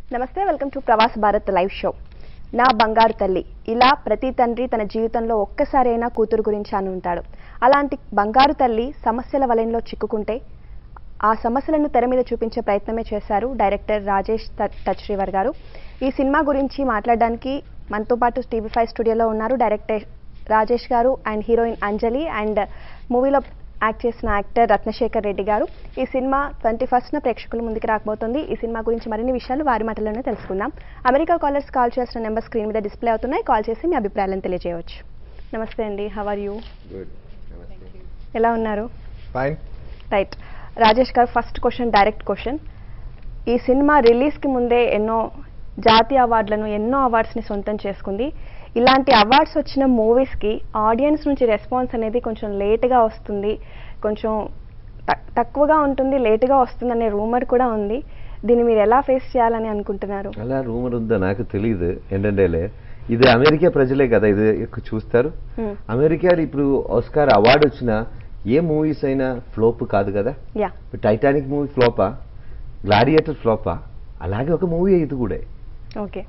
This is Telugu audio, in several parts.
నమస్తే welcome to Pravas Bharat live show Naa Bangaru తల్లి ఇలా ప్రతి తండ్రి తన జీవితంలో ఒక్కసారైనా కూతురు గురించి అని ఉంటాడు అలాంటి బంగారు తల్లి సమస్యల వలయంలో చిక్కుకుంటే ఆ సమస్యలను తెర మీద చూపించే ప్రయత్నమే చేశారు డైరెక్టర్ రాజేష్ త- టచ్శ్రీవర్ గారు ఈ సినిమా గురించి మాట్లాడడానికి మనతో పాటు టీవీ ఫైవ్ స్టూడియోలో ఉన్నారు డైరెక్టర్ రాజేష్ గారు అండ్ హీరోయిన్ అంజలి అండ్ మూవీలో యాక్ట్ చేసిన యాక్టర్ రత్నశేఖర్ రెడ్డి గారు ఈ సినిమా ట్వంటీ ఫస్ట్న ప్రేక్షకుల ముందుకు రాకపోతుంది ఈ సినిమా గురించి మరిన్ని విషయాలు వారి మాటల్లోనే తెలుసుకుందాం అమెరికా కాలర్స్ కాల్ చేసిన నెంబర్ స్క్రీన్ మీద డిస్ప్లే అవుతున్నాయి కాల్ చేసి మీ అభిప్రాయాలను తెలియజేయవచ్చు నమస్తే అండి హవ్ ఆర్ యూ గుడ్ నమస్తే ఎలా ఉన్నారు ఫైన్ రైట్ రాజేష్ గారు ఫస్ట్ క్వశ్చన్ డైరెక్ట్ క్వశ్చన్ ఈ సినిమా రిలీజ్కి ముందే ఎన్నో జాతీయ అవార్డులను ఎన్నో అవార్డ్స్ని సొంతం చేసుకుంది ఇలాంటి అవార్డ్స్ వచ్చిన మూవీస్కి ఆడియన్స్ నుంచి రెస్పాన్స్ అనేది కొంచెం లేట్గా వస్తుంది కొంచెం త- తక్కువగా ఉంటుంది లేటుగా వస్తుంది అనే రూమర్ కూడా ఉంది దీన్ని మీరు ఎలా ఫేస్ చేయాలని అనుకుంటున్నారు అలా రూమర్ ఉందో నాకు తెలియదు ఏంటంటేలే ఇది అమెరికా ప్రజలే కదా ఇది ఎక్కువ చూస్తారు Hmm. అమెరికాలో ఇప్పుడు ఆస్కార్ అవార్డు వచ్చిన ఏ మూవీస్ అయినా ఫ్లోప్ కాదు కదా యా ఇప్పుడు టైటానిక్ మూవీ ఫ్లోపా గ్లాడియేటర్ ఫ్లోపా అలాగే ఒక మూవీ ఇది కూడా ఓకే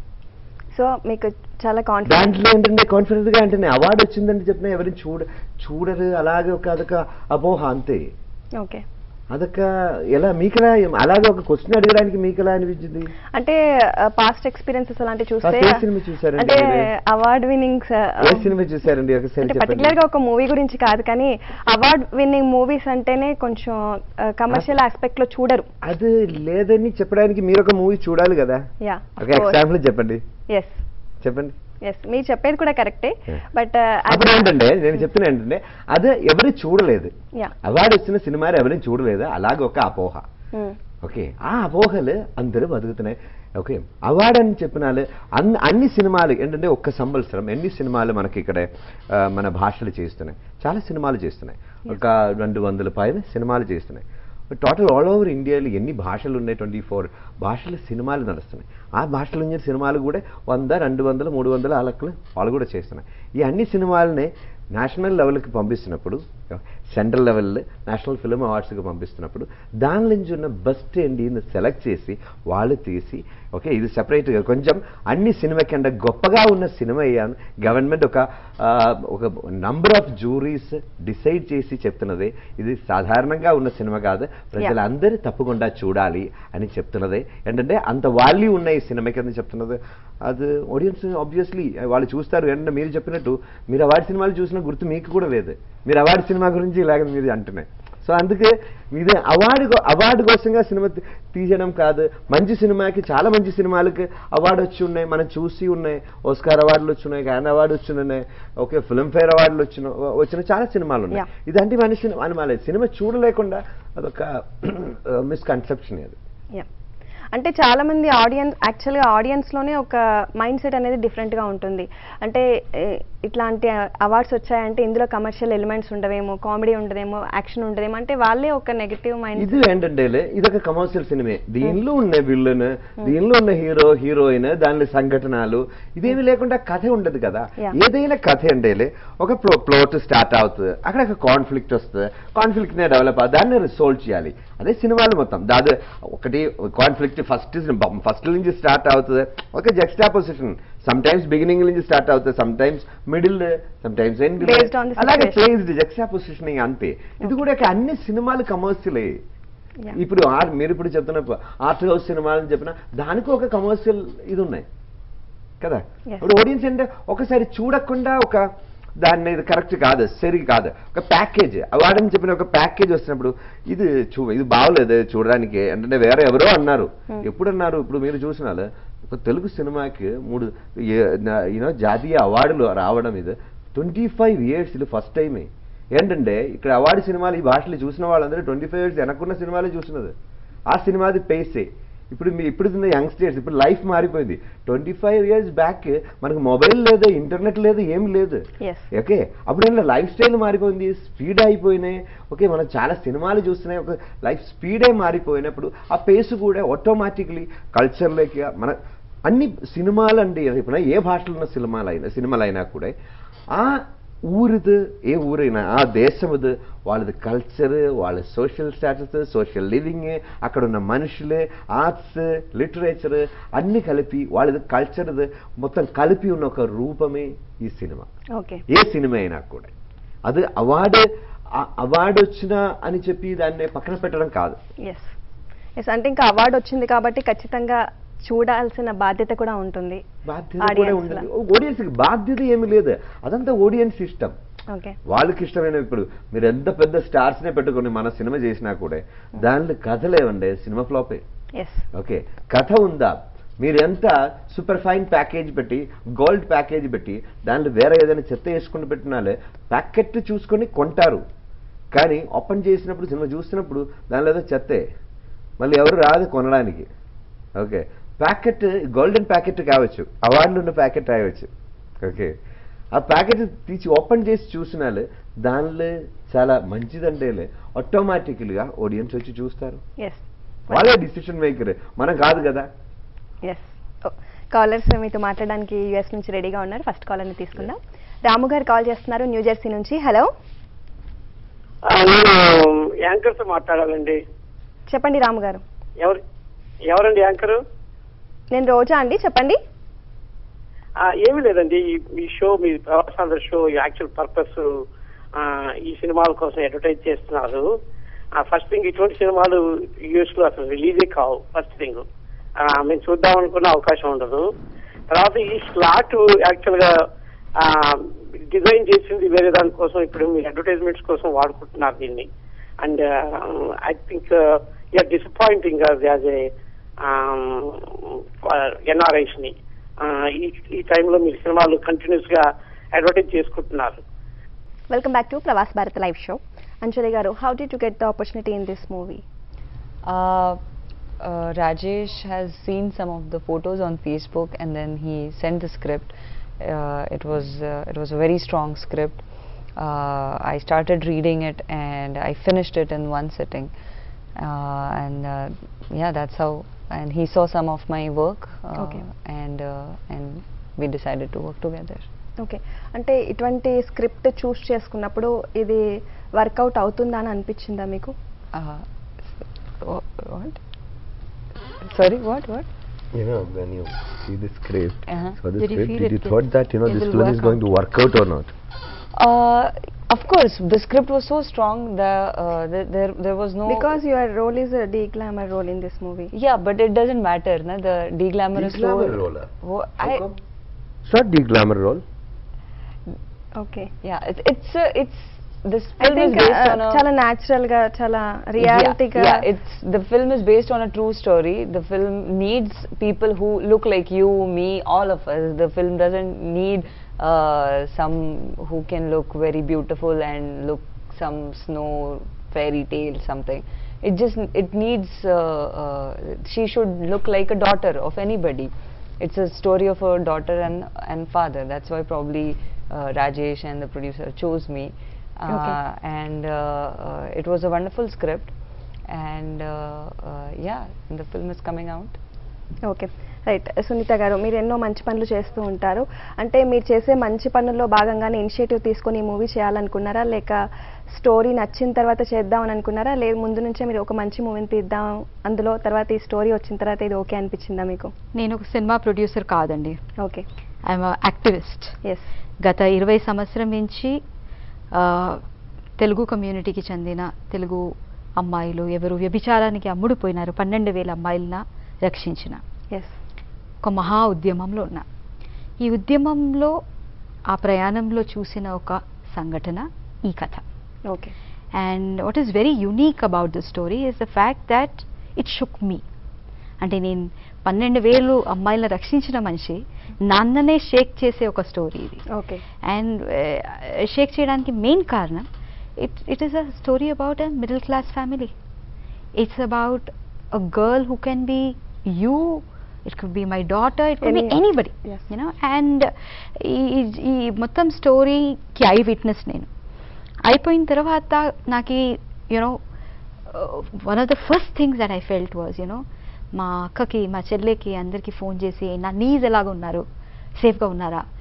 సో మీకు చాలా కాన్ఫిడెంట్ దాంట్లో ఏంటంటే కాన్ఫిడెంట్ గా అంటే అవార్డు వచ్చిందంటే చెప్పిన ఎవరిని చూడ చూడరు అలాగే ఒక అదొక అపోహ అంతే ఓకే అదొక ఎలా మీకెలా అలాగే ఒక క్వశ్చన్ అడగడానికి మీకెలా అనిపించింది అంటే పాస్ట్ ఎక్స్పీరియన్సెస్ అలాంటివి చూస్తే First ఏ సినిమా చూసారండి అంటే మీరు? అవార్డ్ విన్నింగ్స్ ఏ సినిమా చూసారండి ఒకసారి అంటే చెప్పండి పర్టికులర్ గా ఒక మూవీ గురించి కాదు కానీ అవార్డ్ విన్నింగ్ మూవీస్ అంటేనే కొంచెం కమర్షియల్ ఆస్పెక్ట్ లో చూడరు అది లేదని చెప్పడానికి మీరు ఒక మూవీ చూడాలి కదా యా ఒక ఎగ్జాంపుల్ చెప్పండి ఎస్ చెప్పండి ఎస్ మీరు చెప్పేది కూడా కరెక్టే Yeah. బట్ అప్పుడు ఏంటంటే నేను చెప్తున్నా ఏంటంటే అది ఎవరు చూడలేదు యా అవార్డు వచ్చిన సినిమాలు ఎవరిని చూడలేదు అలాగే ఒక అపోహ ఓకే ఆ అపోహలు అందరూ బతుకుతున్నాయి ఓకే అవార్డు అని చెప్పినాలు అన్ని అన్ని సినిమాలు ఏంటంటే ఒక్క సంవత్సరం ఎన్ని సినిమాలు మనకి ఇక్కడ ఆ, మన భాషలు చేస్తున్నాయి చాలా సినిమాలు చేస్తున్నాయి ఒక రెండు వందల పైన సినిమాలు చేస్తున్నాయి టోటల్ ఆల్ ఓవర్ ఇండియాలో ఎన్ని భాషలు ఉన్నాయి ట్వంటీ ఫోర్ భాషల సినిమాలు నడుస్తున్నాయి ఆ భాషలు ఉన్న సినిమాలు కూడా వంద రెండు వందలు మూడు వందల అలకులు వాళ్ళు కూడా చేస్తున్నాయి ఈ అన్ని సినిమాలని నేషనల్ లెవెల్కి పంపిస్తున్నప్పుడు సెంట్రల్ లెవెల్ నేషనల్ ఫిల్మ్ అవార్డ్స్కి పంపిస్తున్నప్పుడు దాని నుంచి ఉన్న బెస్ట్ ఏంటి సెలెక్ట్ చేసి వాళ్ళు తీసి ఓకే ఇది సెపరేట్గా కొంచెం అన్ని సినిమా కింద గొప్పగా ఉన్న సినిమా అయ్యాను గవర్నమెంట్ ఒక ఆ, ఒక నంబర్ ఆఫ్ జూరీస్ డిసైడ్ చేసి చెప్తున్నది ఇది సాధారణంగా ఉన్న సినిమా కాదు ప్రజలందరూ తప్పకుండా చూడాలి అని చెప్తున్నది ఏంటంటే అంత వాల్యూ ఉన్న ఈ సినిమా కింద చెప్తున్నది అది ఆడియన్స్ ఆబ్వియస్లీ వాళ్ళు చూస్తారు ఏంటంటే మీరు చెప్పినట్టు మీరు అవార్డు సినిమాలు చూసిన గుర్తు మీకు కూడా లేదు మీరు అవార్డు సినిమా గురించి ఇలాగ మీరు అంటున్నాయి సో అందుకే ఇది అవార్డు కో- అవార్డు కోసంగా సినిమా తీ- తీయడం కాదు మంచి సినిమాకి చాలా మంచి సినిమాలకి అవార్డు వచ్చి ఉన్నాయి మనం చూసి ఉన్నాయి ఓస్కార్ అవార్డులు వచ్చున్నాయి క్యాన్ అవార్డు వచ్చి ఉన్నాయి ఓకే ఫిల్మ్ఫేర్ అవార్డులు వచ్చిన వచ్చిన చాలా సినిమాలు ఉన్నాయి Yeah. ఇదంటే మన సినిమా అనమాలే సినిమా చూడలేకుండా అదొక మిస్కన్సెప్షన్ అది యా అంటే చాలా మంది ఆడియన్స్ యాక్చువల్గా ఆడియన్స్ లోనే ఒక మైండ్ సెట్ అనేది డిఫరెంట్ గా ఉంటుంది అంటే ఏ, ఇట్లాంటి అవార్డ్స్ వచ్చాయంటే ఇందులో కమర్షియల్ ఎలిమెంట్స్ ఉండవేమో కామెడీ ఉండదేమో యాక్షన్ ఉండదేమో అంటే వాళ్ళే ఒక నెగిటివ్ మైండ్ ఇది ఏంటంటే ఇదొక కమర్షియల్ సినిమే దీనిలో ఉన్న విల్లన్ దీనిలో ఉన్న హీరో హీరోయిన్ దానిలో సంఘటనలు ఇదేమి లేకుండా కథ ఉండదు కదా Yeah. ఏదైనా కథ అంటే ఒక ప్లోట్ స్టార్ట్ అవుతుంది అక్కడ ఒక కాన్ఫ్లిక్ట్ వస్తుంది కాన్ఫ్లిక్ట్ నే డెవలప్ అవుతుంది దాన్ని రిసోల్వ్ చేయాలి అదే సినిమాలు మొత్తం దాదాపు ఒకటి కాన్ఫ్లిక్ట్ ఫస్ట్ ఫస్ట్ నుంచి స్టార్ట్ అవుతుంది ఒక juxtaposition sometimes beginning నుంచి స్టార్ట్ అవుతుంది sometimes middle sometimes end Based on the అలాగే situation. చేంజ్ జక్స్టా పొజిషనింగ్ అంతే ఇది కూడా ఒక అన్ని సినిమాలు కమర్షియలే Yeah. ఇప్పుడు ఆర్- మీరు ఇప్పుడు చెప్తున్న ఆర్ట్ హౌస్ సినిమాలని చెప్పిన దానికి ఒక కమర్షియల్ ఇది ఉన్నాయి కదా Yes. ఇప్పుడు ఆడియన్స్ అంటే ఒకసారి చూడకుండా ఒక దాన్ని ఇది కరెక్ట్ కాదు సరి కాదు ఒక ప్యాకేజ్ అవార్డని చెప్పిన ఒక ప్యాకేజ్ వస్తున్నప్పుడు ఇది చూ ఇది బాగోలేదు చూడడానికి అంటే వేరే ఎవరో అన్నారు ఎప్పుడు అన్నారు ఇప్పుడు మీరు చూసిన వాళ్ళు, ఒక తెలుగు సినిమాకి మూడు యూనో జాతీయ అవార్డులు రావడం ఇది ట్వంటీ ఫైవ్ ఇయర్స్ ఇది ఫస్ట్ టైమే ఏంటంటే ఇక్కడ అవార్డు సినిమాలు ఈ భాషలో చూసిన వాళ్ళందరూ ట్వంటీ ఫైవ్ ఇయర్స్ వెనక్కున్న సినిమాలే చూసినది ఆ సినిమాది పేసే ఇప్పుడు మీ ఇప్పుడు ఉన్న యంగ్స్టర్స్ ఇప్పుడు లైఫ్ మారిపోయింది ట్వంటీ ఫైవ్ ఇయర్స్ బ్యాక్ మనకు మొబైల్ లేదు ఇంటర్నెట్ లేదు ఏం లేదు ఎస్ ఓకే అప్పుడు లైఫ్ స్టైల్ మారిపోయింది స్పీడ్ అయిపోయినాయి ఓకే మనం చాలా సినిమాలు చూస్తున్నాయి ఒక లైఫ్ స్పీడే మారిపోయినప్పుడు ఆ పేస్ కూడా ఆటోమేటిక్లీ కల్చర్లోకి మన అన్ని సినిమాలు అండి ఇప్పుడు ఏ భాషలో ఉన్న సినిమాలు అయినా సినిమాలు అయినా కూడా ఆ ఊరిది ఏ ఊరైనా ఆ దేశముది వాళ్ళది కల్చర్ వాళ్ళ సోషల్ స్టాటస్ సోషల్ లివింగ్ అక్కడ ఉన్న మనుషులే ఆర్ట్స్ లిటరేచర్ అన్ని కలిపి వాళ్ళది కల్చర్ది మొత్తం కలిపి ఉన్న ఒక రూపమే ఈ సినిమా ఓకే ఏ సినిమా అయినా కూడా అది అవార్డు అవార్డు వచ్చినా అని చెప్పి దాన్ని పక్కన పెట్టడం కాదు ఎస్ ఎస్ అంటే ఇంకా అవార్డు వచ్చింది కాబట్టి ఖచ్చితంగా చూడాల్సిన బాధ్యత కూడా ఉంటుంది బాధ్యత కూడా Audience ఉండదు లా. ఆడియన్స్ బాధ్యత ఏమి లేదు అదంతా ఆడియన్స్ ఇష్టం ఓకే వాళ్ళకి ఇష్టమైన ఇప్పుడు మీరు ఎంత పెద్ద స్టార్స్ నే పెట్టుకుని మన సినిమా చేసినా కూడా దానిలో కథ లేవండి సినిమా ఫ్లాపే ఎస్ ఓకే కథ ఉందా మీరు ఎంత సూపర్ ఫైన్ ప్యాకేజ్ పెట్టి గోల్డ్ ప్యాకేజ్ పెట్టి దాంట్లో వేరే ఏదైనా చెత్త వేసుకుని పెట్టినాలే ప్యాకెట్ చూసుకొని కొంటారు కానీ ఓపెన్ చేసినప్పుడు సినిమా చూస్తున్నప్పుడు దానిలో ఏదో చెత్తే మళ్ళీ ఎవరు రాదు కొనడానికి ఓకే ప్యాకెట్ గోల్డెన్ ప్యాకెట్ కావచ్చు అవార్డులు ఉన్న ప్యాకెట్ రాయవచ్చు ఓకే ఆ ప్యాకెట్ తీసి ఓపెన్ చేసి చూసినాలే దానిలో చాలా మంచిదంటేలే ఆటోమేటిక్గా ఆడియన్స్ వచ్చి చూస్తారు ఎస్ వాళ్ళే డిసిషన్ మేకర్ మనం కాదు కదా ఎస్ కాలర్స్ మీతో మాట్లాడడానికి యుఎస్ నుంచి రెడీగా ఉన్నారు ఫస్ట్ కాలర్ని తీసుకుందాం రాము గారు కాల్ చేస్తున్నారు న్యూ జెర్సీ నుంచి హలో ఆ, నేను యాంకర్ తో మాట్లాడాలండి చెప్పండి రాము గారు ఎవరు ఎవరండి యాంకరు నేను రోజా అండి చెప్పండి ఆ, ఏమీ లేదండి ఈ- ఈ షో మీ ప్రవాసాంధ్ర షో యాక్చువల్ పర్పస్ ఈ సినిమాల కోసం అడ్వర్టైజ్ చేస్తున్నారు ఫస్ట్ థింగ్ ఇటువంటి సినిమాలు యూఎస్ లో అసలు రిలీజే కావు ఫస్ట్ థింగ్ మేము చూద్దాం అనుకున్న అవకాశం ఉండదు తర్వాత ఈ స్లాట్ యాక్చువల్ గా డిజైన్ చేసింది వేరే దానికోసం ఇప్పుడు మీ అడ్వర్టైజ్మెంట్స్ కోసం వాడుకుంటున్నారు దీన్ని and I think you're disappointing as a NRIs ని ఆ, ఈ ఈ టైంలో మీరు సినిమాలు కంటిన్యూస్ గా అడ్వర్టైజ్ చేసుకుంటున్నారు welcome back to Pravas Bharat live show Anjali గారు how did to get the opportunity in this movie Uh, uh, Rajesh has seen some of the photos on Facebook and then he sent the script. Uh, it was uh, it was a very strong script. Uh, I started reading it and I finished it in one sitting. Uh, and uh, yeah, that's how. And he saw some of my work. Uh, Okay. And uh, and we decided to work together. Okay అంటే ఇటువంటి స్క్రిప్ట్ చూస్ చేసుకున్నప్పుడు ఇది వర్కౌట్ అవుతుందా అని అనిపించిందా మీకు Uh, wh- what? Sorry, what? What? You know, when you see the script, Uh-huh. so the Did you script, feel did you it thought that, you know, it this will film is work going out? to work out or not? Uh, of course, the script was so strong. The, uh, the there there was no because your role is the glamour role in this movie yeah, but it doesn't matter. Na? The deglamorous De-glamour role. role, ah? Wha- How I, come? It's not the glamour role. Okay yeah, it, it's uh, it's this I film is think based on a చాలా న్యాచురల్ గా చాలా yeah, రియాలిటీగా yeah, it's the film is based on a true story. The film needs people who look like you, me, all of us. The film doesn't need uh, some who can look very beautiful and look some snow fairy tale something. It just it needs. Uh, uh, she should look like a daughter of anybody. It's a story of a daughter and and father. That's why probably uh, Rajesh and the producer chose me. Uh, Okay. and uh, uh, it was a wonderful script and uh, uh, yeah the film is coming out okay right Sunitha గారు మీరు ఎన్నో మంచి పనులు చేస్తూ ఉంటారు అంటే మీరు చేసే మంచి పనుల్లో భాగంగానే ఇనిషియేటివ్ తీసుకొని ఈ మూవీ చేయాలనుకున్నారా లేక స్టోరీ నచ్చిన తర్వాత చేద్దాం అని అనుకున్నారా లేదు ముందు నుంచే మీరు ఒక మంచి మూవీని తీద్దాం అందులో తర్వాత ఈ స్టోరీ వచ్చిన తర్వాత ఇది ఓకే అనిపించిందా మీకు నేను ఒక సినిమా ప్రొడ్యూసర్ కాదండి ఓకే ఐఎమ్ యాక్టివిస్ట్ ఎస్ గత ఇరవై సంవత్సరం నుంచి ఆ, తెలుగు కమ్యూనిటీకి చెందిన తెలుగు అమ్మాయిలు ఎవరు వ్యభిచారానికి అమ్ముడుపోయినారు పన్నెండు వేల అమ్మాయిలన రక్షించిన ఎస్ ఒక మహా ఉద్యమంలో ఉన్నా ఈ ఉద్యమంలో ఆ ప్రయాణంలో చూసిన ఒక సంఘటన ఈ కథ okay and what is very unique about the story is the fact that it shook me అంటే నేను పన్నెండు వేలు అమ్మాయిలను రక్షించిన మనిషి నాన్ననే షేక్ చేసే ఒక స్టోరీ ఇది ఓకే అండ్ షేక్ చేయడానికి మెయిన్ కారణం it it is a story about a middle class family it's about a girl who can be you it could be my daughter it could be Any- anybody Yes. You know and ఈ ఈ మొత్తం స్టోరీకి ఐ విట్నెస్ నేను అయిపోయిన తర్వాత నాకు you know one of the first things that I felt was you know మా అక్కకి మా చెల్లెకి అందరికీ ఫోన్ చేసి నా నీజ్ ఎలాగ ఉన్నారు సేఫ్గా ఉన్నారా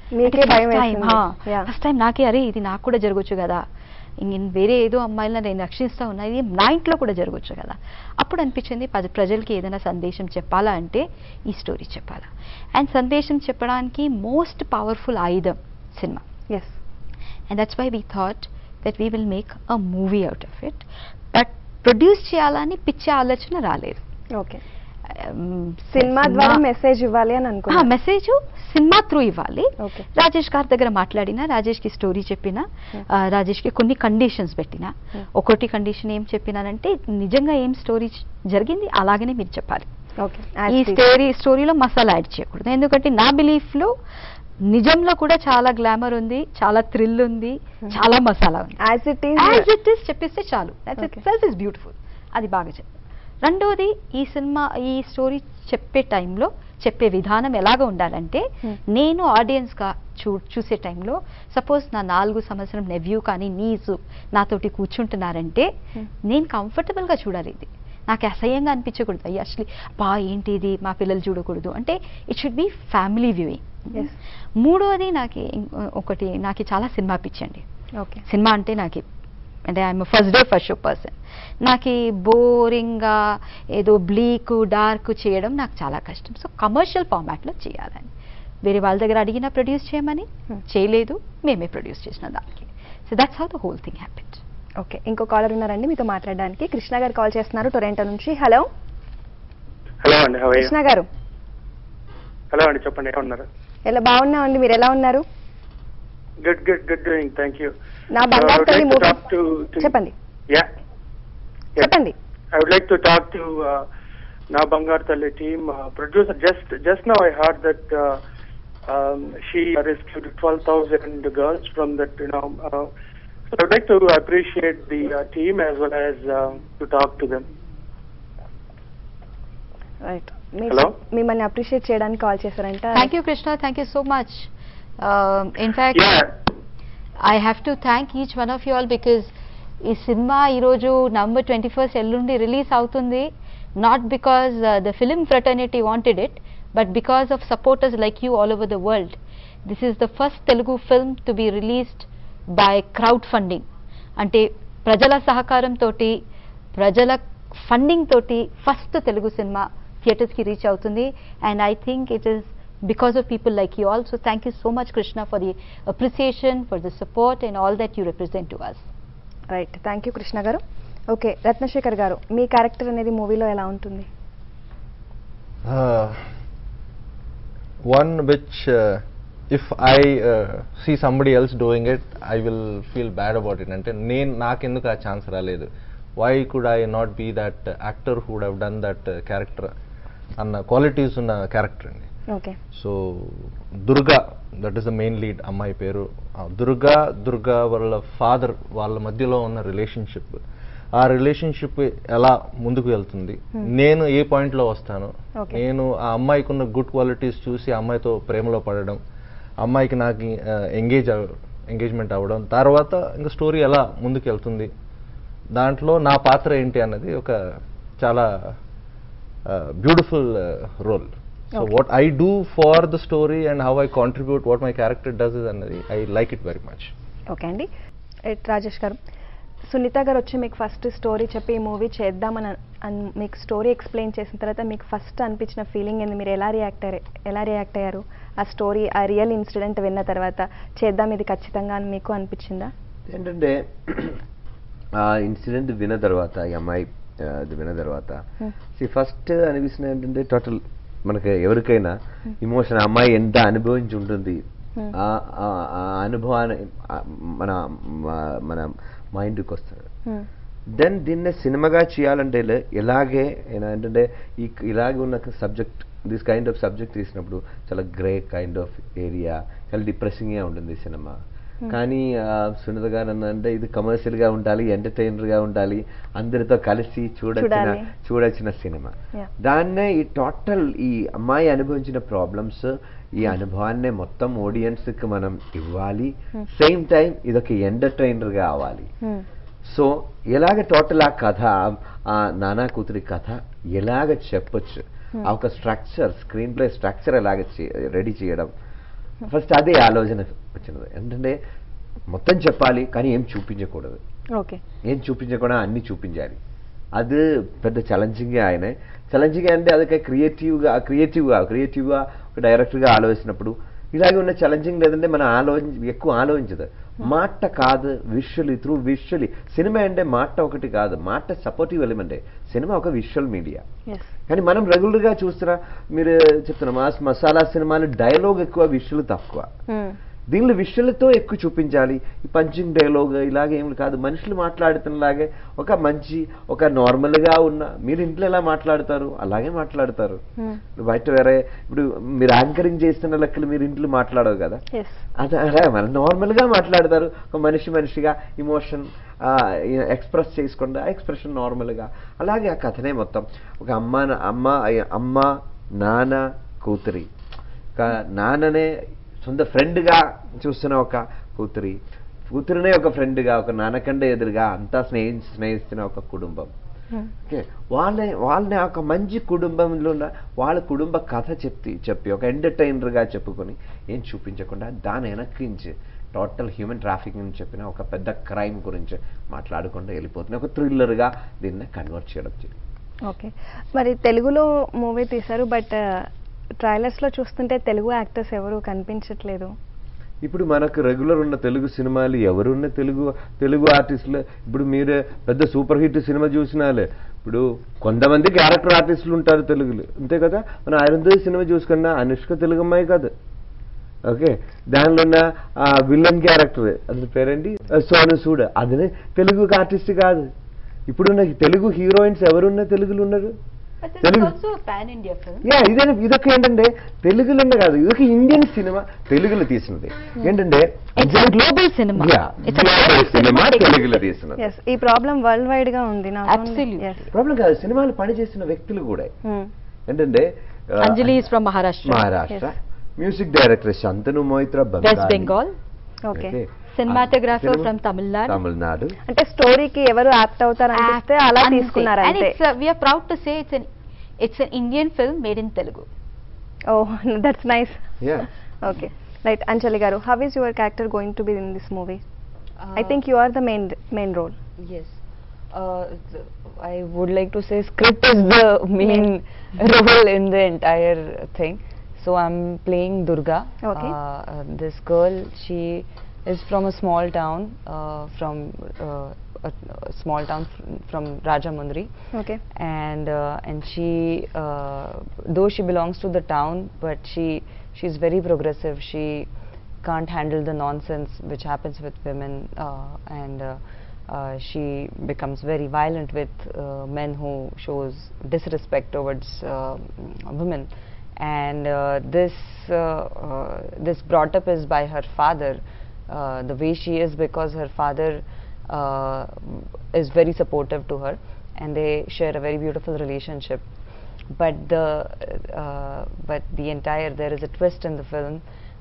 మీకే భయం వేసింది. Yeah. ఫస్ట్ టైం నాకే అరే ఇది నాకు కూడా జరగచ్చు కదా ఇంక వేరే ఏదో అమ్మాయిలను నేను రక్షిస్తా ఉన్నా ఇది నా ఇంట్లో కూడా జరగచ్చు కదా అప్పుడు అనిపించింది పద- ప్రజలకి ఏదైనా సందేశం చెప్పాలా అంటే ఈ స్టోరీ చెప్పాలా అండ్ సందేశం చెప్పడానికి మోస్ట్ పవర్ఫుల్ ఆయుధం సినిమా yes and that's why we thought that we will make a movie out of it but produce చేయాలని పిచ్చే ఆలోచన రాలేదు ఓకే సినిమా ద్వారా మెసేజ్ ఇవ్వాలి అని అనుకున్నా మెసేజ్ సినిమా త్రూ ఇవ్వాలి ఓకే రాజేష్ గారి దగ్గర మాట్లాడినా రాజేష్ కి స్టోరీ చెప్పిన రాజేష్ కి కొన్ని కండిషన్స్ పెట్టిన Hmm. ఒకటి కండిషన్ ఏం చెప్పినానంటే నిజంగా ఏం స్టోరీ జరిగింది అలాగనే మీరు చెప్పాలి ఓకే ఈ స్టోరీ స్టోరీలో మసాలా యాడ్ చేయకూడదు ఎందుకంటే నా బిలీఫ్ లో నిజంలో కూడా చాలా గ్లామర్ ఉంది చాలా థ్రిల్ ఉంది Hmm. చాలా మసాలా ఉంది as it as is it is చెప్పిస్తే చాలు that's it Okay. Self is beautiful అది బాగా చెప్పు రెండోది ఈ సినిమా ఈ స్టోరీ చెప్పే టైంలో చెప్పే విధానం ఎలాగ ఉండాలంటే Hmm. నేను audience గా చూ చూసే టైంలో సపోజ్ నా నాలుగు సంవత్సరం నెవ్యూ కానీ నీసు నాతోటి కూర్చుంటున్నారంటే Hmm. నేను comfortable గా చూడాలి ఇది నాకు అసహ్యంగా అనిపించకూడదు అయ్యి అసలు బా ఏంటి ఇది మా పిల్లలు చూడకూడదు అంటే it should be family viewing Yes. మూడోది నాకు ఇం- ఒకటి నాకు చాలా సినిమా పిచ్చండి ఓకే సినిమా అంటే నాకు అంటే I'm first day first show person నాకు బోరింగ్గా ఏదో బ్లీక్ డార్క్ చేయడం నాకు చాలా కష్టం సో కమర్షియల్ ఫార్మాట్లో చేయాలని వేరే వాళ్ళ దగ్గర అడిగినా ప్రొడ్యూస్ చేయమని Hmm. చేయలేదు మేమే ప్రొడ్యూస్ చేసిన దానికి so that's how the whole thing happened okay ఇంకో కాలర్ ఉన్నారండి మీతో మాట్లాడడానికి కృష్ణ గారు కాల్ చేస్తున్నారు టొరెంటో నుంచి హలో హలో అండి హవయ్య కృష్ణ గారు హలో అండి చెప్పండి ఎలా ఉన్నారు ఎలా బాగున్నామండి మీరు ఎలా ఉన్నారు good good good doing thank you Naa Bangaru Talli movie చెప్పండి యా చెప్పండి I would like to talk to Naa Bangaru Talli team producer just just now I heard that she rescued twelve thousand girls from that you know So I would like to appreciate the uh, team as well as uh, to talk to them. Right Hello? మిమ్మల్ని అప్రిషియేట్ చేయడానికి కాల్ చేశారంట thank you Krishna thank you so much in fact Yeah. I have to thank each one of you all because ఈ సినిమా ఈరోజు నవంబర్ ట్వంటీ ఫస్ట్ ఎల్లుండి రిలీజ్ అవుతుంది not because the film fraternity wanted it but because of supporters like you all over the world this is the first Telugu film to be released by crowd funding అంటే ప్రజల సహకారంతో ప్రజల ఫండింగ్ తోటి ఫస్ట్ తెలుగు సినిమా థియేటర్స్కి రీచ్ అవుతుంది and I think it is because of people like you all. So thank you so much, Krishna, for the appreciation, for the support, and all that you represent to us. Right thank you Krishna గారు ఓకే రత్నశేఖర్ గారు మీ క్యారెక్టర్ అనేది మూవీలో ఎలా ఉంటుంది Uh, one which, uh, if I uh, see somebody else doing it, I will feel bad about it. అంటే నేను నాకెందుకు ఆ ఛాన్స్ రాలేదు why could I not be that actor who'd have done that character అన్న క్వాలిటీస్ ఉన్న క్యారెక్టర్ అండి okay so Durga that is the main lead అమ్మాయి పేరు ఆ దుర్గా దుర్గా వాళ్ళ ఫాదర్ వాళ్ళ మధ్యలో ఉన్న రిలేషన్షిప్ ఆ రిలేషన్షిప్ ఎలా ముందుకు వెళ్తుంది Hmm. నేను ఏ point లో వస్తాను Okay. నేను ఆ అమ్మాయికి ఉన్న గుడ్ క్వాలిటీస్ చూసి ఆ అమ్మాయితో ప్రేమలో పడడం అమ్మాయికి నాకు ఎంగేజ్ ఎంగేజ్మెంట్ అవ్వడం తర్వాత ఇంకా స్టోరీ ఎలా ముందుకు వెళ్తుంది దాంట్లో నా పాత్ర ఏంటి అన్నది ఒక చాలా beautiful role so Okay. What I do for the story and how I contribute what my character does is అన్నది I like it very much okay అండి రైట్ రాజేష్ గారు సునీత గారు వచ్చి మీకు ఫస్ట్ స్టోరీ చెప్పి ఈ మూవీ చేద్దామని అన్- మీకు స్టోరీ ఎక్స్ప్లెయిన్ చేసిన తర్వాత మీకు ఫస్ట్ అనిపించిన ఫీలింగ్ ఏంది మీరు ఎలా రియాక్ట్ అయ్యారు ఎలా రియాక్ట్ అయ్యారు ఆ స్టోరీ ఆ రియల్ ఇన్సిడెంట్ విన్న తర్వాత చేద్దాం ఇది ఖచ్చితంగా అని మీకు అనిపించిందా ఏంటంటే ఆ ఇన్సిడెంట్ విన్న తర్వాత ఈ అమ్మాయి ఆ, అది విన్న తర్వాత Hmm. ఫస్ట్ అనిపిస్తుంది ఏంటంటే టోటల్ మనకి ఎవరికైనా ఇమోషన్ అమ్మాయి ఎంత అనుభవించి ఉంటుంది Hmm. ఆ- ఆ- ఆ అనుభవాన్ని ఆ, మన మ- మన మైండ్కి వస్తుంది Hmm. దెన్ దీన్ని సినిమాగా చేయాలంటే లే- ఎలాగే ఏనా ఏంటంటే ఈ ఇలాగే ఉన్న subject this kind of subject తీసినప్పుడు చాలా గ్రే కైండ్ ఆఫ్ ఏరియా చాలా డిప్రెసింగ్గా ఉంటుంది ఈ సినిమా Hmm. కానీ ఆ, సునీత గారు అంటే ఇది కమర్షియల్గా ఉండాలి ఎంటర్టైనర్గా ఉండాలి అందరితో కలిసి చూడొచ్చిన చూడాలి. చూడొచ్చిన సినిమా Yeah. దాన్నే ఈ టోటల్ ఈ అమ్మాయి అనుభవించిన ప్రాబ్లమ్స్ ఈ అనుభవాన్నే మొత్తం ఆడియన్స్కి మనం ఇవ్వాలి Hmm. సేమ్ టైం ఇదొక ఎంటర్టైనర్గా అవ్వాలి Hmm. సో ఎలాగ టోటల్ ఆ కథ ఆ నానా కూతురి కథ ఎలాగ చెప్పొచ్చు Hmm. ఆ ఒక స్ట్రక్చర్ స్క్రీన్ ప్లే స్ట్రక్చర్ ఎలాగ రెడీ చేయడం ఫస్ట్ అదే ఆలోచన వచ్చినది ఏంటంటే మొత్తం చెప్పాలి కానీ ఏం చూపించకూడదు ఓకే ఏం చూపించకుండా అన్ని చూపించాలి అది పెద్ద ఛాలెంజింగ్ ఆయన ఛాలెంజింగ్ అంటే అదొక క్రియేటివ్గా క్రియేటివ్గా క్రియేటివ్గా ఒక డైరెక్టర్గా ఆలోచించినప్పుడు ఇలాగే ఉన్న ఛాలెంజింగ్ లేదంటే మనం ఆలోచించి ఎక్కువ ఆలోచించదు మాట కాదు విజువల్ త్రూ విజువలీ సినిమా అంటే మాట ఒకటి కాదు మాట సపోర్టివ్ ఎలిమెంటే సినిమా ఒక విజువల్ మీడియా ఎస్ కానీ మనం రెగ్యులర్గా చూస్తున్నా మీరు చెప్తున్నా మాస్ మసాలా సినిమాలు డైలాగ్ ఎక్కువ విషయాలు తక్కువ దీనిలో విషయాలతో ఎక్కువ చూపించాలి ఈ పంచింగ్ డైలాగ్ ఇలాగే ఏమి కాదు మనుషులు మాట్లాడుతున్నలాగే ఒక మంచి ఒక నార్మల్గా ఉన్న మీరు ఇంట్లో ఎలా మాట్లాడతారు అలాగే మాట్లాడతారు బయట వేరే ఇప్పుడు మీరు యాంకరింగ్ చేస్తున్న లెక్కలు మీరు ఇంట్లో మాట్లాడవు కదా ఎస్ అదే అలా మన నార్మల్గా మాట్లాడతారు ఒక మనిషి మనిషిగా ఇమోషన్ ఎక్స్ప్రెస్ చేసుకుండా ఎక్స్ప్రెషన్ నార్మల్గా అలాగే ఆ కథనే మొత్తం ఒక అమ్మ అమ్మ అమ్మ నాన్న కూతురి ఒక నాన్ననే సొంత ఫ్రెండ్గా చూస్తున్న ఒక కూతురి కూతురునే ఒక ఫ్రెండ్గా ఒక నాన్నకంటే ఎదురుగా అంతా స్నేహి స్నేహిస్తున్న ఒక కుటుంబం ఓకే వాళ్ళ వాళ్ళని ఒక మంచి కుటుంబంలో ఉన్న వాళ్ళ కుటుంబ కథ చెప్పి చెప్పి ఒక ఎంటర్టైనర్గా చెప్పుకొని ఏం చూపించకుండా దాని వెనక్కించి టోటల్ హ్యూమన్ ట్రాఫికింగ్ అని చెప్పిన ఒక పెద్ద క్రైమ్ గురించి మాట్లాడకుండా వెళ్ళిపోతుంది ఒక థ్రిల్లర్గా దీన్ని కన్వర్ట్ చేయడం జరిగింది. ఓకే మరి తెలుగులో మూవీ తీశారు బట్ ట్రైలర్స్లో చూస్తుంటే తెలుగు యాక్టర్స్ ఎవరు కనిపించట్లేదు ఇప్పుడు మనకు రెగ్యులర్ ఉన్న తెలుగు సినిమాలు ఎవరున్న తెలుగు తెలుగు ఆర్టిస్టులు ఇప్పుడు మీరు పెద్ద సూపర్ హిట్ సినిమా చూసినాలే ఇప్పుడు కొంతమంది క్యారెక్టర్ ఆర్టిస్టులు ఉంటారు తెలుగులో అంతే కదా మన అరుంధతి సినిమా చూసుకున్నా అనుష్క తెలుగు అమ్మాయి కాదు ఓకే దానిలో ఉన్న విలన్ క్యారెక్టర్ అతని పేరేంటి ఆ, సోను సూడ్ అదనే తెలుగు ఆర్టిస్ట్ కాదు ఇప్పుడున్న తెలుగు హీరోయిన్స్ ఎవరున్న తెలుగులో ఉన్నారు But this Telugu- is also a pan India film. Yeah ఇదే ఇదొక ఏంటంటే తెలుగులోనే కాదు ఇదొక ఇండియన్ సినిమా తెలుగులో తీసినది ఏంటంటే It's a global cinema. Yeah, It's a global global cinema cinema. తెలుగులో తీసినది ఎస్ ఈ ప్రాబ్లం వరల్డ్ వైడ్ గా ఉంది నాకు Absolutely. ఎస్ ప్రాబ్లం కాదు సినిమాలు పనిచేసిన వ్యక్తులు కూడా ఏంటంటే ఆ, Anjali is from Maharashtra. Maharashtra music director Shantanu Moitra West Bengal. Okay Okay. Cinematographer Cinema- from Tamil Nadu. Tamil Nadu అంటే స్టోరీకి ఎవరు యాప్ట్ అవుతారు అనిపిస్తే అలా అంతే. తీసుకున్నారు And అంతే it's, uh, we are proud to say it's an it's an Indian film made in Telugu. Oh that's nice yeah okay right Anjali గారు how is your character going to be in this movie I think you are the main main role Yes. Uh, th- I would like to say script is the main role in the entire thing. So I'm playing Durga. Okay. Uh, uh, this girl, she is from a small town, uh, from uh, a, a small town f- from Rajamundri. Okay and uh, and she uh, though she belongs to the town but she she's very progressive she can't handle the nonsense which happens with women uh, and uh, uh, she becomes very violent with uh, men who shows disrespect towards uh, women and uh, this uh, uh, this brought up is by her father uh, the way she is because her father uh, is very supportive to her and they share a very beautiful relationship but the uh, but the entire there is a twist in the film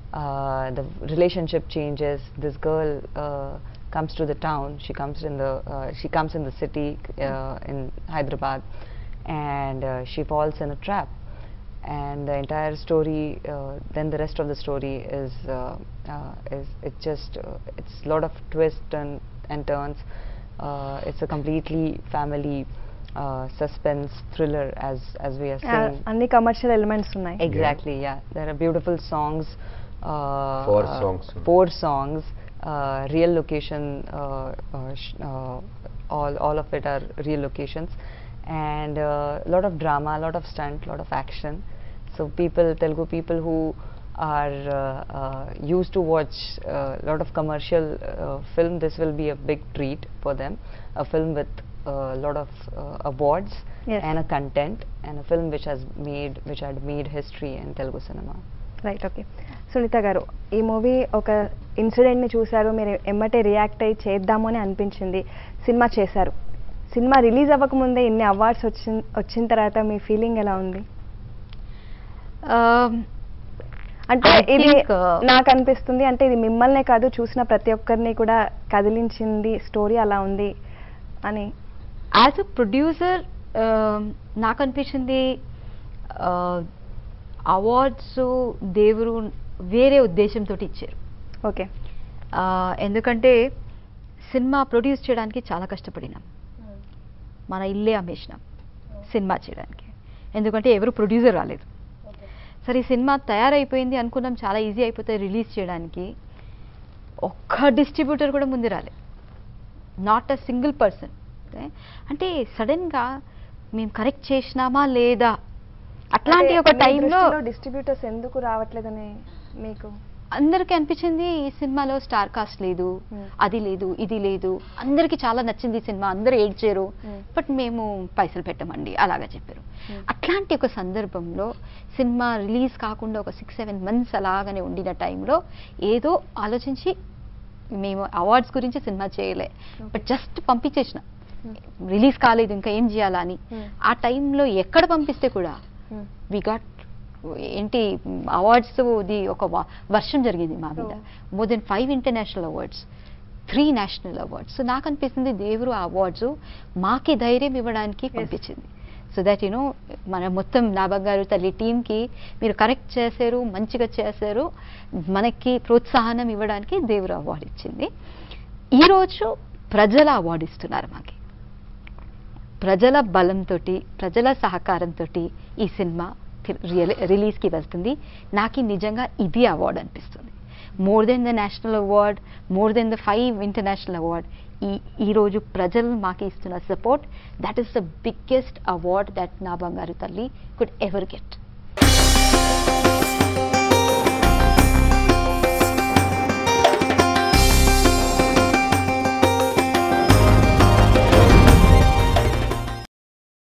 uh, the relationship changes this girl uh, comes to the town she comes in the uh, she comes in the city uh, in hyderabad and uh, she falls in a trap and the entire story uh, then the rest of the story is uh, uh, is it just uh, it's a lot of twists and, and turns uh, it's a completely family uh, suspense thriller as as we are saying అన్ని కమర్షియల్ ఎలిమెంట్స్ ఉన్నాయి exactly yeah there are beautiful songs uh, Four uh, songs. four songs uh, real location uh, uh, sh- uh, all all of it are real locations and a lot of drama a lot of stunt lot of action so people telugu people who are uh, uh, used to watch a lot of commercial uh, film this will be a big treat for them a film with a lot of uh, awards Yes. and a content and a film which has made which had made history in Telugu cinema. Right okay Sunitha గారు ఈ మూవీ ఒక ఇన్సిడెంట్ని చూశారు మీరు ఎమ్మటే రియాక్ట్ అయ్యి చేద్దాము అని అనిపించింది సినిమా చేశారు సినిమా రిలీజ్ అవ్వకముందే ఇన్ని అవార్డ్స్ వచ్చిన వచ్చిన తర్వాత మీ ఫీలింగ్ ఎలా ఉంది Um, అంటే I ఇది think, uh, నాకు అనిపిస్తుంది అంటే ఇది మిమ్మల్నే కాదు చూసిన ప్రతి ఒక్కరిని కూడా కదిలించింది స్టోరీ అలా ఉంది అని యాజ్ అ ప్రొడ్యూసర్ నాకు అనిపించింది అవార్డ్స్ దేవుడు వేరే ఉద్దేశంతో ఇచ్చారు ఓకే ఆ, ఎందుకంటే సినిమా ప్రొడ్యూస్ చేయడానికి చాలా కష్టపడినాం మన ఇల్లే అమ్మేసినాం సినిమా చేయడానికి ఎందుకంటే ఎవరు ప్రొడ్యూసర్ రాలేదు సరే ఈ సినిమా తయారైపోయింది అనుకున్నాం చాలా ఈజీ అయిపోతుంది రిలీజ్ చేయడానికి ఒక్క డిస్ట్రిబ్యూటర్ కూడా ముందు రాలే నాట్ అ సింగిల్ పర్సన్ అంటే సడన్గా మేము కరెక్ట్ చేసినామా లేదా అట్లాంటి ఒక టైంలో డిస్ట్రిబ్యూటర్స్ ఎందుకు రావట్లేదని మీకు అందరికీ అనిపించింది ఈ సినిమాలో స్టార్ కాస్ట్ లేదు Hmm. అది లేదు ఇది లేదు అందరికీ చాలా నచ్చింది ఈ సినిమా అందరూ ఏడ్చారు Hmm. బట్ మేము పైసలు పెట్టమండి అలాగా చెప్పారు Hmm. అట్లాంటి ఒక సందర్భంలో సినిమా రిలీజ్ కాకుండా ఒక సిక్స్ సెవెన్ మంత్స్ అలాగనే ఉండిన టైంలో ఏదో ఆలోచించి మేము అవార్డ్స్ గురించి సినిమా చేయలే బట్ జస్ట్ పంపించేసిన రిలీజ్ కాలేదు ఇంకా ఏం చేయాలా అని Hmm. ఆ టైంలో ఎక్కడ పంపిస్తే కూడా వి గాట్ ఏంటి అవార్డ్స్ ది ఒక వ- వర్షం జరిగింది మా మీద more than five international awards three national awards so నాకు అనిపిస్తుంది దేవుడు ఆ అవార్డ్స్ మాకి ధైర్యం ఇవ్వడానికి పంపించింది సో దట్ యునో మన మొత్తం నా బంగారు తల్లి టీంకి మీరు కరెక్ట్ చేశారు మంచిగా చేశారు మనకి ప్రోత్సాహనం ఇవ్వడానికి దేవుడు అవార్డు ఇచ్చింది ఈరోజు ప్రజల అవార్డు ఇస్తున్నారు మాకి ప్రజల బలంతో ప్రజల సహకారంతో ఈ సినిమా తి- రియల్- రిలీజ్కి వెళ్తుంది నాకు నిజంగా ఇది అవార్డు అనిపిస్తుంది more than the national award more than the five international award ఈ ఈరోజు ప్రజలు మాకు ఇస్తున్న support that is the biggest award that Naa Bangaru తల్లి కుడ్ ఎవర్ గెట్